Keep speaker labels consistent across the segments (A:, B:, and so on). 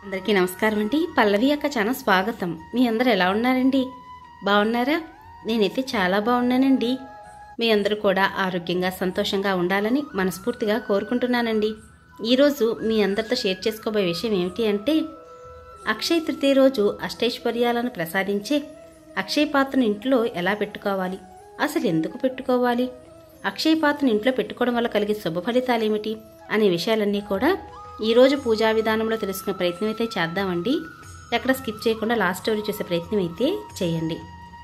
A: అందరికీ నమస్కారం అండి పల్లవి అక్క చాలా స్వాగతం మీ అందరు ఎలా ఉన్నారండి బాగున్నారా నేనైతే చాలా బాగున్నానండి మీ అందరూ కూడా ఆరోగ్యంగా సంతోషంగా ఉండాలని మనస్ఫూర్తిగా కోరుకుంటున్నానండి ఈరోజు మీ అందరితో షేర్ చేసుకోబోయే విషయం ఏమిటి అంటే అక్షయ తృతీయ రోజు అష్టైశ్వర్యాలను ప్రసాదించే అక్షయ పాత్రను ఇంట్లో ఎలా పెట్టుకోవాలి అసలు ఎందుకు పెట్టుకోవాలి అక్షయ పాత్రను ఇంట్లో పెట్టుకోవడం వల్ల కలిగే శుభ ఫలితాలు ఏమిటి అనే విషయాలన్నీ కూడా ఈరోజు పూజా విధానంలో తెలుసుకునే ప్రయత్నం అయితే చేద్దామండి ఎక్కడ స్కిప్ చేయకుండా లాస్ట్ స్టోరీ చూసే ప్రయత్నం అయితే చేయండి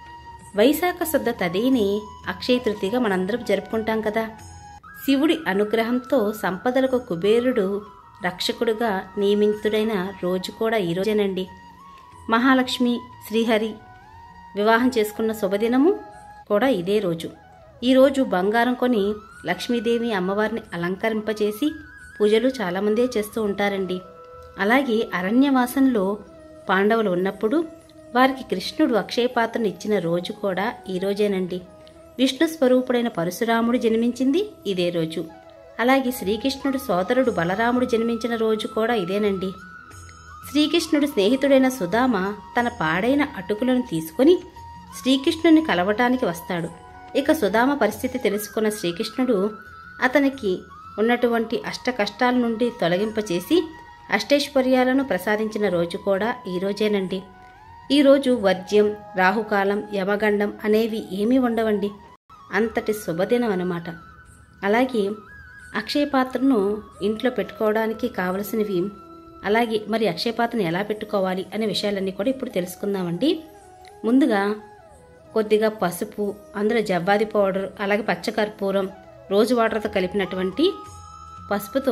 A: వైశాఖ శుద్ధ తదేని అక్షయ తృతీయగా మనందరం జరుపుకుంటాం కదా శివుడి అనుగ్రహంతో సంపదలకు కుబేరుడు రక్షకుడుగా నియమితుడైన రోజు కూడా ఈ రోజేనండి మహాలక్ష్మి శ్రీహరి వివాహం చేసుకున్న శుభదినము కూడా ఇదే రోజు ఈరోజు బంగారం కొని లక్ష్మీదేవి అమ్మవారిని అలంకరింపచేసి పూజలు చాలామందే చేస్తూ ఉంటారండి అలాగే అరణ్యవాసంలో పాండవులు ఉన్నప్పుడు వారికి కృష్ణుడు అక్షయ పాత్రను ఇచ్చిన రోజు కూడా ఈ రోజేనండి విష్ణు స్వరూపుడైన పరశురాముడు జన్మించింది ఇదే రోజు అలాగే శ్రీకృష్ణుడు సోదరుడు బలరాముడు జన్మించిన రోజు కూడా ఇదేనండి శ్రీకృష్ణుడు స్నేహితుడైన సుధామ తన పాడైన అటుకులను తీసుకొని శ్రీకృష్ణుని కలవటానికి వస్తాడు ఇక సుధామ పరిస్థితి తెలుసుకున్న శ్రీకృష్ణుడు అతనికి ఉన్నటువంటి అష్ట కష్టాల నుండి తొలగింపచేసి అష్టైశ్వర్యాలను ప్రసాదించిన రోజు కూడా ఈ రోజేనండి ఈరోజు వర్జ్యం రాహుకాలం యమగండం అనేవి ఏమీ ఉండవండి అంతటి శుభదినం అన్నమాట అలాగే అక్షయ పాత్రను ఇంట్లో పెట్టుకోవడానికి కావలసినవి అలాగే మరి అక్షయ పాత్రను ఎలా పెట్టుకోవాలి అనే విషయాలన్నీ కూడా ఇప్పుడు తెలుసుకుందామండి ముందుగా కొద్దిగా పసుపు అందులో జవ్వాది పౌడర్ అలాగే పచ్చకర్పూరం రోజు వాటర్తో కలిపినటువంటి పసుపుతో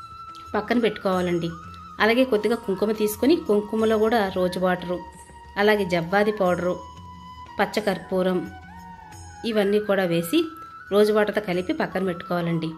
A: పక్కన పెట్టుకోవాలండి అలాగే కొద్దిగా కుంకుమ తీసుకొని కుంకుమలో కూడా రోజు వాటరు అలాగే జవ్వాది పౌడరు పచ్చకర్పూరం ఇవన్నీ కూడా వేసి రోజు వాటర్తో కలిపి పక్కన పెట్టుకోవాలండి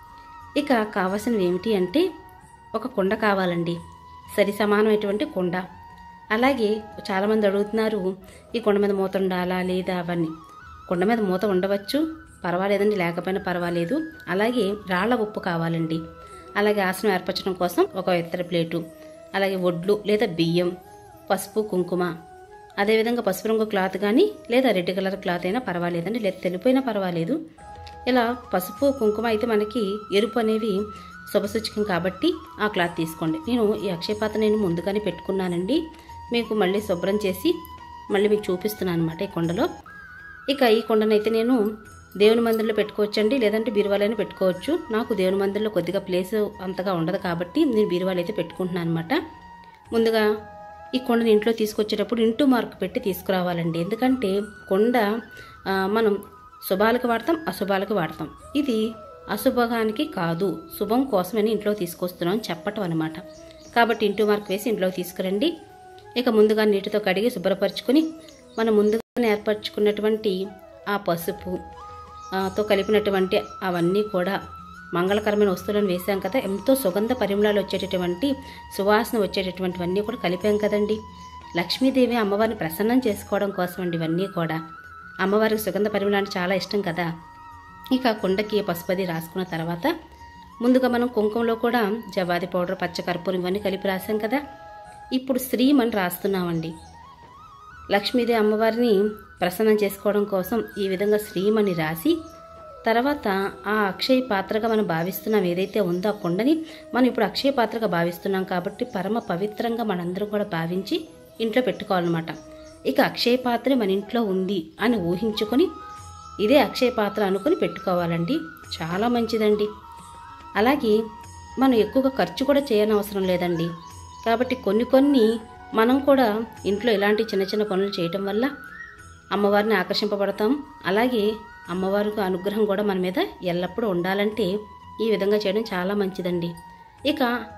A: ఇక కావాల్సినవి ఏమిటి అంటే ఒక కుండ కావాలండి సరి సమానమైనటువంటి కుండ అలాగే చాలామంది అడుగుతున్నారు ఈ కుండ మీద మూత ఉండాలా లేదా అవన్నీ కుండ మీద మూత ఉండవచ్చు పర్వాలేదండి లేకపోయినా పర్వాలేదు అలాగే రాళ్ల ఉప్పు కావాలండి అలాగే ఆసనం ఏర్పరచడం కోసం ఒక ఇత్తడి ప్లేటు అలాగే వడ్లు లేదా బియ్యం పసుపు కుంకుమ అదేవిధంగా పసుపు రంగు క్లాత్ కానీ లేదా రెడ్ కలర్ క్లాత్ అయినా పర్వాలేదండి లేదా తెలుపైనా పర్వాలేదు ఇలా పసుపు కుంకుమ అయితే మనకి ఎరుపు అనేవి శుభసూచకం కాబట్టి ఆ క్లాత్ తీసుకోండి నేను ఈ అక్షయ పాత్ర నేను ముందుగానే పెట్టుకున్నానండి మీకు మళ్ళీ శుభ్రం చేసి మళ్ళీ మీకు చూపిస్తున్నాను అనమాట ఈ కొండలో ఇక ఈ కొండనైతే నేను దేవుని మందిరంలో పెట్టుకోవచ్చండి లేదంటే బీరువాలైనా పెట్టుకోవచ్చు నాకు దేవుని మందిరంలో కొద్దిగా ప్లేస్ అంతగా ఉండదు కాబట్టి నేను బీరువాలు అయితే పెట్టుకుంటున్నాను అనమాట ముందుగా ఈ కొండని ఇంట్లో తీసుకొచ్చేటప్పుడు ఇంటూ మార్క్ పెట్టి తీసుకురావాలండి ఎందుకంటే కొండ ఆ, మనం శుభాలకు వాడతాం అశుభాలకు వాడతాం ఇది అశుభగానికి కాదు శుభం కోసమని ఇంట్లో తీసుకొస్తున్నాం అని చెప్పటం అనమాట కాబట్టి ఇంటూ మార్క్ వేసి ఇంట్లోకి తీసుకురండి ఇక ముందుగా నీటితో కడిగి శుభ్రపరచుకొని మనం ముందుగా ఏర్పరచుకున్నటువంటి ఆ పసుపు ఆ, తో కలిపినటువంటి అవన్నీ కూడా మంగళకరమైన వస్తువులను వేసాం కదా ఎంతో సుగంధ పరిమళాలు వచ్చేటటువంటి సువాసన వచ్చేటటువంటివన్నీ కూడా కలిపాం కదండి లక్ష్మీదేవి అమ్మవారిని ప్రసన్నం చేసుకోవడం కోసం అండి ఇవన్నీ కూడా అమ్మవారికి సుగంధ పరిమళం అంటే చాలా ఇష్టం కదా ఇక కుండకి పసుపది రాసుకున్న తర్వాత ముందుగా మనం కుంకుమలో కూడా జవాది పౌడర్ పచ్చకర్పూరం ఇవన్నీ కలిపి రాసాం కదా ఇప్పుడు శ్రీమని రాస్తున్నామండి లక్ష్మీదేవి అమ్మవారిని ప్రసన్నం చేసుకోవడం కోసం ఈ విధంగా శ్రీమని రాసి తర్వాత ఆ అక్షయ పాత్రగా మనం భావిస్తున్నాం ఏదైతే ఉందో ఆ కుండని మనం ఇప్పుడు అక్షయ పాత్రగా భావిస్తున్నాం కాబట్టి పరమ పవిత్రంగా మనందరం కూడా భావించి ఇంట్లో పెట్టుకోవాలన్నమాట ఇక అక్షయ పాత్ర మన ఇంట్లో ఉంది అని ఊహించుకొని ఇదే అక్షయ పాత్ర అనుకుని పెట్టుకోవాలండి చాలా మంచిదండి అలాగే మనం ఎక్కువగా ఖర్చు కూడా చేయనవసరం లేదండి కాబట్టి కొన్ని కొన్ని మనం కూడా ఇంట్లో ఇలాంటి చిన్న చిన్న పనులు చేయటం వల్ల అమ్మవారిని ఆకర్షింపబడతాం అలాగే అమ్మవారికి అనుగ్రహం కూడా మన మీద ఎల్లప్పుడూ ఉండాలంటే ఈ విధంగా చేయడం చాలా మంచిదండి ఇక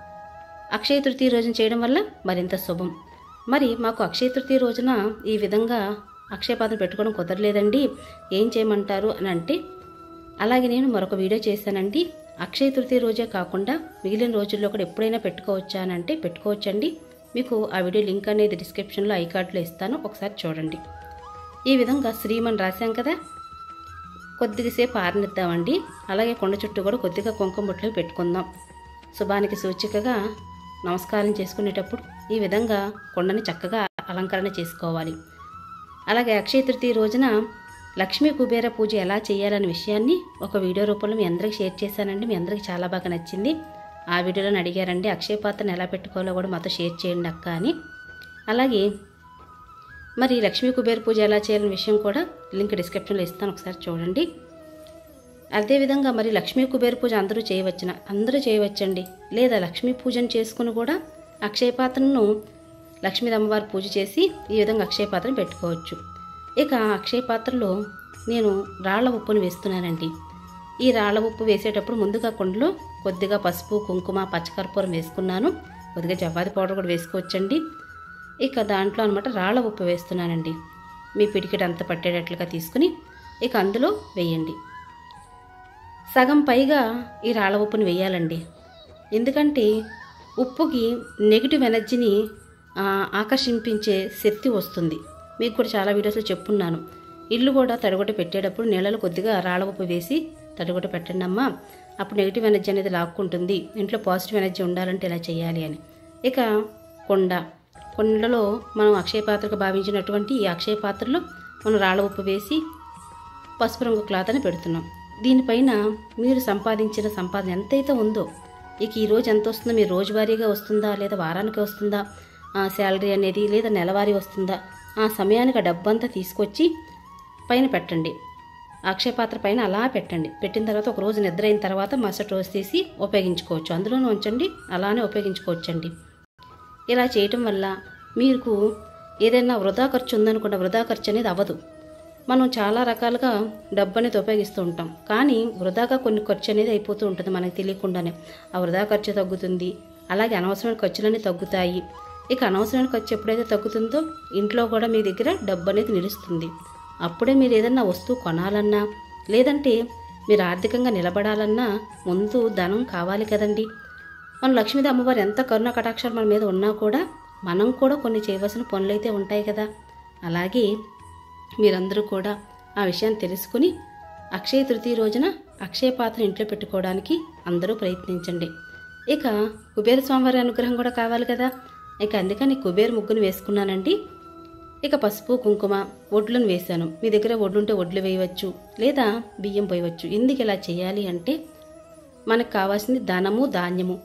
A: అక్షయ తృతీయ రోజున చేయడం వల్ల మరింత శుభం మరి మాకు అక్షయ తృతీయ రోజున ఈ విధంగా అక్షయ పాత్ర పెట్టుకోవడం కుదరలేదండి ఏం చేయమంటారు అని అంటే అలాగే నేను మరొక వీడియో చేశానండి అక్షయ తృతీయ రోజే కాకుండా మిగిలిన రోజుల్లో కూడా ఎప్పుడైనా పెట్టుకోవచ్చా అని అంటే పెట్టుకోవచ్చండి మీకు ఆ వీడియో లింక్ అనేది డిస్క్రిప్షన్లో ఐ కార్డులో ఇస్తాను ఒకసారి చూడండి ఈ విధంగా శ్రీమన్ రాశాం కదా కొద్దిసేపు ఆరనిద్దామండి అలాగే కొండ చుట్టూ కూడా కొద్దిగా కుంకుమ బొట్లు పెట్టుకుందాం శుభానికి సూచికగా నమస్కారం చేసుకునేటప్పుడు ఈ విధంగా కొండని చక్కగా అలంకరణ చేసుకోవాలి అలాగే అక్షయ తృతీయ రోజున లక్ష్మీ కుబేర పూజ ఎలా చేయాలనే విషయాన్ని ఒక వీడియో రూపంలో మీ అందరికి షేర్ చేశానండి మీ అందరికి చాలా బాగా నచ్చింది ఆ వీడియోలో అడిగారండి అక్షయ పాత్రను ఎలా పెట్టుకోవాలో కూడా మాతో షేర్ చేయండి అక్క అని అలాగే మరి లక్ష్మీ కుబేర పూజ ఎలా చేయాలనే విషయం కూడా లింక్ డిస్క్రిప్షన్లో ఇస్తాను ఒకసారి చూడండి అదేవిధంగా మరి లక్ష్మీ కుబేర పూజ అందరూ చేయవచ్చున అందరూ చేయవచ్చండి లేదా లక్ష్మీ పూజను చేసుకుని కూడా అక్షయ పాత్రను లక్ష్మీ అమ్మవారి పూజ చేసి ఈ విధంగా అక్షయ పాత్రను పెట్టుకోవచ్చు ఇక అక్షయ పాత్రలో నేను రాళ్ల ఉప్పును వేస్తున్నానండి ఈ రాళ్ల ఉప్పు వేసేటప్పుడు ముందుగా కొండలో కొద్దిగా పసుపు కుంకుమ పచ్చకర్పూరం వేసుకున్నాను కొద్దిగా జవ్వాది పౌడర్ కూడా వేసుకోవచ్చండి ఇక దాంట్లో అనమాట రాళ్ల ఉప్పు వేస్తున్నానండి మీ పిడికిడి అంత పట్టేటట్లుగా తీసుకుని ఇక అందులో వేయండి సగం పైగా ఈ రాళ్ళ ఉప్పుని వేయాలండి ఎందుకంటే ఉప్పుకి నెగిటివ్ ఎనర్జీని ఆ, ఆకర్షింపించే శక్తి వస్తుంది మీకు కూడా చాలా వీడియోస్లో చెప్పున్నాను ఇల్లు కూడా తడిగొట్ట పెట్టేటప్పుడు నీళ్ళలో కొద్దిగా రాళ్ళ ఉప్పు వేసి తడిగొట్ట పెట్టండి అమ్మా అప్పుడు నెగిటివ్ ఎనర్జీ అనేది లాక్కుంటుంది ఇంట్లో పాజిటివ్ ఎనర్జీ ఉండాలంటే ఇలా చేయాలి అని ఇక కొండ కొండలో మనం అక్షయ పాత్రకు భావించినటువంటి ఈ అక్షయ పాత్రలో మనం రాళ్ళ ఉప్పు వేసి పసుపు రంగు క్లాత్ అని పెడుతున్నాం దీనిపైన మీరు సంపాదించిన సంపాదన ఎంతైతే ఉందో ఇక ఈ రోజు ఎంత వస్తుందో మీరు రోజువారీగా వస్తుందా లేదా వారానికి వస్తుందా ఆ శాలరీ అనేది లేదా నెలవారీ వస్తుందా ఆ సమయానికి ఆ డబ్బంతా తీసుకొచ్చి పైన పెట్టండి అక్షయ పాత్ర పైన అలా పెట్టండి పెట్టిన తర్వాత ఒక రోజు నిద్ర అయిన తర్వాత మరుసటి రోజు తీసి ఉపయోగించుకోవచ్చు అందులోనే ఉంచండి అలానే ఉపయోగించుకోవచ్చండి ఇలా చేయటం వల్ల మీకు ఏదైనా వృధా ఖర్చు ఉందనుకుంటే వృధా ఖర్చు అనేది అవ్వదు మనం చాలా రకాలుగా డబ్బు అనేది ఉపయోగిస్తూ ఉంటాం కానీ వృధాగా కొన్ని ఖర్చు అనేది అయిపోతూ ఉంటుంది మనకు తెలియకుండానే ఆ వృధా ఖర్చు తగ్గుతుంది అలాగే అనవసరమైన ఖర్చులన్నీ తగ్గుతాయి ఇక అనవసరమైన ఖర్చు ఎప్పుడైతే తగ్గుతుందో ఇంట్లో కూడా మీ దగ్గర డబ్బు అనేది నిలుస్తుంది అప్పుడే మీరు ఏదన్నా వస్తువు కొనాలన్నా లేదంటే మీరు ఆర్థికంగా నిలబడాలన్నా ముందు ధనం కావాలి కదండి మన లక్ష్మీదేవి అమ్మవారు ఎంత కరుణ కటాక్షాలు మన మీద ఉన్నా కూడా మనం కూడా కొన్ని చేయవలసిన పనులైతే ఉంటాయి కదా అలాగే మీరందరూ కూడా ఆ విషయాన్ని తెలుసుకుని అక్షయ తృతీయ రోజున అక్షయ పాత్ర ఇంట్లో పెట్టుకోవడానికి అందరూ ప్రయత్నించండి ఇక కుబేర స్వామివారి అనుగ్రహం కూడా కావాలి కదా ఇక అందుకని కుబేర ముగ్గును వేసుకున్నానండి ఇక పసుపు కుంకుమ ఒడ్లను వేశాను మీ దగ్గర ఒడ్లుంటే ఒడ్లు వేయవచ్చు లేదా బియ్యం పోయవచ్చు ఎందుకు ఇలా చేయాలి అంటే మనకు కావాల్సింది ధనము ధాన్యము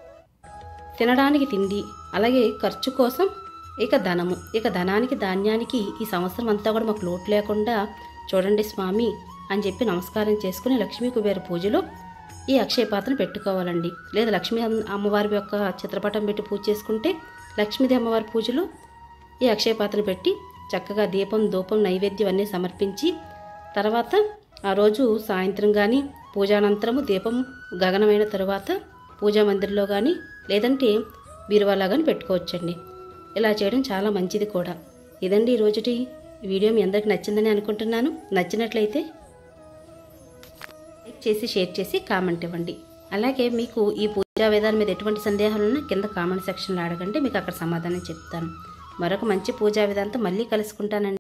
A: తినడానికి తిండి అలాగే ఖర్చు కోసం ఇక ధనము ఇక ధనానికి ధాన్యానికి ఈ సంవత్సరం అంతా కూడా మాకు లోటు లేకుండా చూడండి స్వామి అని చెప్పి నమస్కారం చేసుకుని లక్ష్మీ కుబేర పూజలో ఈ అక్షయ పాత్రను పెట్టుకోవాలండి లేదా లక్ష్మీ అమ్మ- అమ్మవారి యొక్క చిత్రపటం పెట్టి పూజ చేసుకుంటే లక్ష్మీదేవి అమ్మవారి పూజలో ఈ అక్షయ పాత్రను పెట్టి చక్కగా దీపం ధూపం నైవేద్యం అన్నీ సమర్పించి తర్వాత ఆ రోజు సాయంత్రం కానీ పూజానంతరము దీపం గగనమైన తరువాత పూజా మందిరంలో కానీ లేదంటే బీరువాలో కానీ పెట్టుకోవచ్చండి ఇలా చేయడం చాలా మంచిది కూడా ఇదండి ఈ రోజుటి వీడియో మీ అందరికి నచ్చిందని అనుకుంటున్నాను నచ్చినట్లయితే లైక్ చేసి షేర్ చేసి కామెంట్ ఇవ్వండి అలాగే మీకు ఈ పూజా వేదాల మీద ఎటువంటి సందేహాలు ఉన్నా కింద కామెంట్ సెక్షన్లో అడగండి మీకు అక్కడ సమాధానం చెప్తాను మరొక మంచి పూజా విధానంతో మళ్ళీ కలుసుకుంటానండి